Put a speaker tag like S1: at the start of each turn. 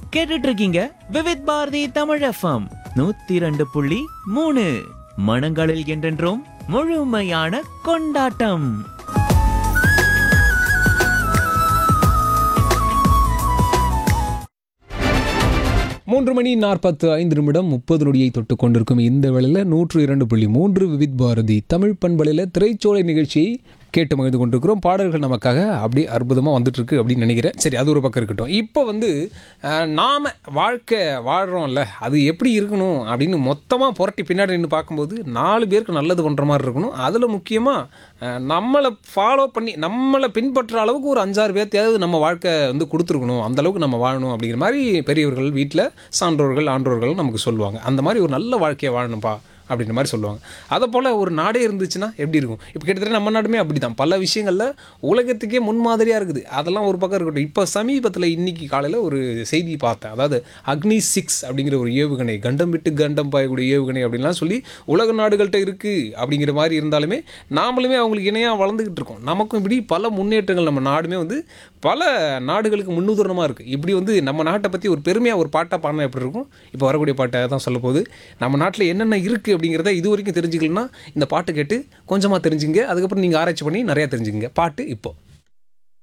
S1: கேட்டுட்டு இருக்கீங்க விவித் பாரதி தமிழ் எஃப்எம் நூத்தி ரெண்டு புள்ளி மூணு மனங்களில் என்றென்றும் முழுமையான கொண்டாட்டம்
S2: மூன்று மணி நாற்பத்து ஐந்து நிமிடம் முப்பது நொடியை தொட்டு கொண்டிருக்கும் இந்த வேளையில் நூற்று இரண்டு புள்ளி மூன்று விவித் பாரதி தமிழ் பண்பலையில் திரைச்சோலை நிகழ்ச்சியை கேட்டு மகிழ்ந்து கொண்டிருக்கிறோம் பாடல்கள் நமக்காக அப்படி அற்புதமாக வந்துட்டு இருக்கு அப்படின்னு நினைக்கிறேன் சரி அது ஒரு பக்கம் இருக்கட்டும் இப்போ வந்து அஹ், நாம வாழ்க்கை வாழ்கிறோம்ல அது எப்படி இருக்கணும் அப்படின்னு மொத்தமாக புரட்டி பின்னாடி நின்று பார்க்கும்போது நாலு பேருக்கு நல்லது பண்ணுற மாதிரி இருக்கணும் அதில் முக்கியமாக நம்மளை ஃபாலோ பண்ணி நம்மளை பின்பற்ற அளவுக்கு ஒரு அஞ்சாறு பேர்த்தையாவது நம்ம வாழ்க்கை வந்து கொடுத்துருக்கணும் அந்த அளவுக்கு நம்ம வாழணும் அப்படிங்கிற மாதிரி பெரியவர்கள் வீட்டில் சான்றோர்கள் ஆன்றோர்கள் நமக்கு சொல்லுவாங்க அந்த மாதிரி ஒரு நல்ல வாழ்க்கையை வாழணும்ப்பா அப்படின்ற மாதிரி சொல்லுவாங்க அதை போல் ஒரு நாடே இருந்துச்சுன்னா எப்படி இருக்கும் இப்போ கிட்டத்தட்ட நம்ம நாடுமே அப்படி தான் பல விஷயங்களில் உலகத்துக்கே முன்மாதிரியாக இருக்குது அதெல்லாம் ஒரு பக்கம் இருக்கட்டும் இப்போ சமீபத்தில் இன்னைக்கு காலையில் ஒரு செய்தி பார்த்தேன் அதாவது அக்னி சிக்ஸ் அப்படிங்கிற ஒரு ஏவுகணை கண்டம் விட்டு கண்டம் பாயக்கூடிய ஏவுகணை அப்படின்லாம் சொல்லி உலக நாடுகள்கிட்ட இருக்குது அப்படிங்கிற மாதிரி இருந்தாலுமே நாமளுமே அவங்களுக்கு இணையாக வளர்ந்துக்கிட்டு இருக்கோம் நமக்கும் இப்படி பல முன்னேற்றங்கள் நம்ம நாடுமே வந்து பல நாடுகளுக்கு முன்னுதாரணமாக இருக்குது இப்படி வந்து நம்ம நாட்டை பற்றி ஒரு பெருமையாக ஒரு பாட்டாக பாடினா எப்படி இருக்கும் இப்போ வரக்கூடிய பாட்டை தான் சொல்ல போகுது நம்ம நாட்டில் என்னென்ன இருக்குது அப்படிங்கிறத இது வரைக்கும் தெரிஞ்சுக்கலன்னா இந்த பாட்டு கேட்டு கொஞ்சமாக தெரிஞ்சுங்க அதுக்கப்புறம் நீங்கள் ஆராய்ச்சி பண்ணி நிறையா தெரிஞ்சுங்க பாட்டு இப்போ